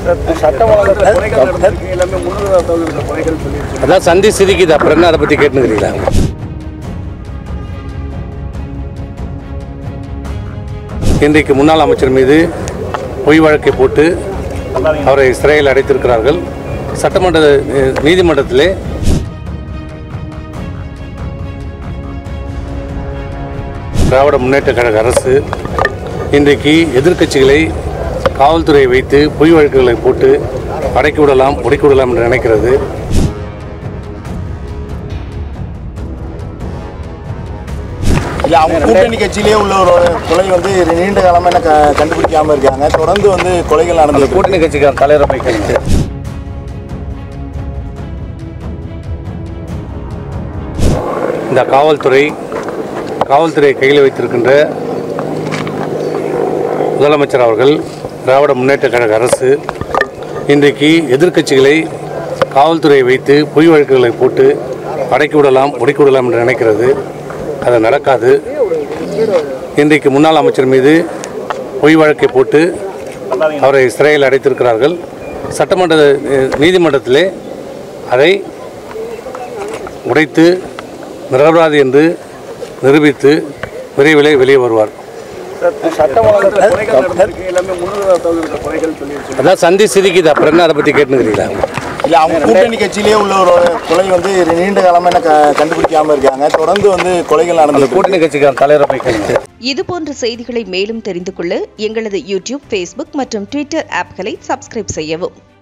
அதான் சந்தி சிரிக்குது அப்புறம் என்ன அதை பற்றி கேட்டுக்கிறீங்களா இன்றைக்கு முன்னாள் அமைச்சர் மீது பொய் வழக்கை போட்டு அவரை சிறையில் அடைத்திருக்கிறார்கள் சட்டமன்ற அஹ், நீதிமன்றத்திலே திராவிட முன்னேற்ற கழக அரசு இன்றைக்கு எதிர்க்கட்சிகளை காவல்துறையை வைத்து பொய் வழக்குகளை போட்டு அடக்கி விடலாம் ஒடுக்கி விடலாம் என்று நினைக்கிறது இல்ல அவங்க கூட்டணி கட்சியிலேயே உள்ளவரோட கொலை வந்து நீண்ட காலமா என்ன க- கண்டுபிடிக்காம இருக்காங்க தொடர்ந்து வந்து கொலைகள் அந்த நடந்து கூட்டணி கட்சிக்கார தலைவரை போய் கேளுங்க இந்த காவல்துறை காவல்துறை கையில் வைத்திருக்கின்ற முதலமைச்சர் அவர்கள் திராவிட முன்னேற்ற கழக அரசு இன்றைக்கு எதிர்க்கட்சிகளை காவல்துறையை வைத்து பொய் வழக்குகளை போட்டு அடக்கி விடலாம் ஒடுக்கி விடலாம் என்று நினைக்கிறது அது நடக்காது இன்றைக்கு முன்னாள் அமைச்சர் மீது பொய் வழக்கை போட்டு அவரை சிறையில் அடைத்திருக்கிறார்கள் சட்டமன்ற அஹ், நீதிமன்றத்திலே அதை உடைத்து நிரபராதி என்று நிரூபித்து விரைவிலே வெளியே வருவார் அதான் சந்தி சிரிக்குது அப்புறம் என்ன அதை பற்றி கேட்டுக்கிறீங்களா இல்ல அவங்க கூட்டணி கட்சியிலேயே உள்ளவரோட கொலை வந்து நீண்ட காலமா என்ன க- கண்டுபிடிக்காம இருக்காங்க தொடர்ந்து வந்து கொலைகள் அந்த நடந்து கூட்டணி கட்சிக்கார தலைவரை போய் கேளுங்க இதுபோன்ற செய்திகளை மேலும் தெரிந்து கொள்ள எங்களது யூடியூப் ஃபேஸ்புக் மற்றும் ட்விட்டர் ஆப்களை சப்ஸ்கிரைப் செய்யவும்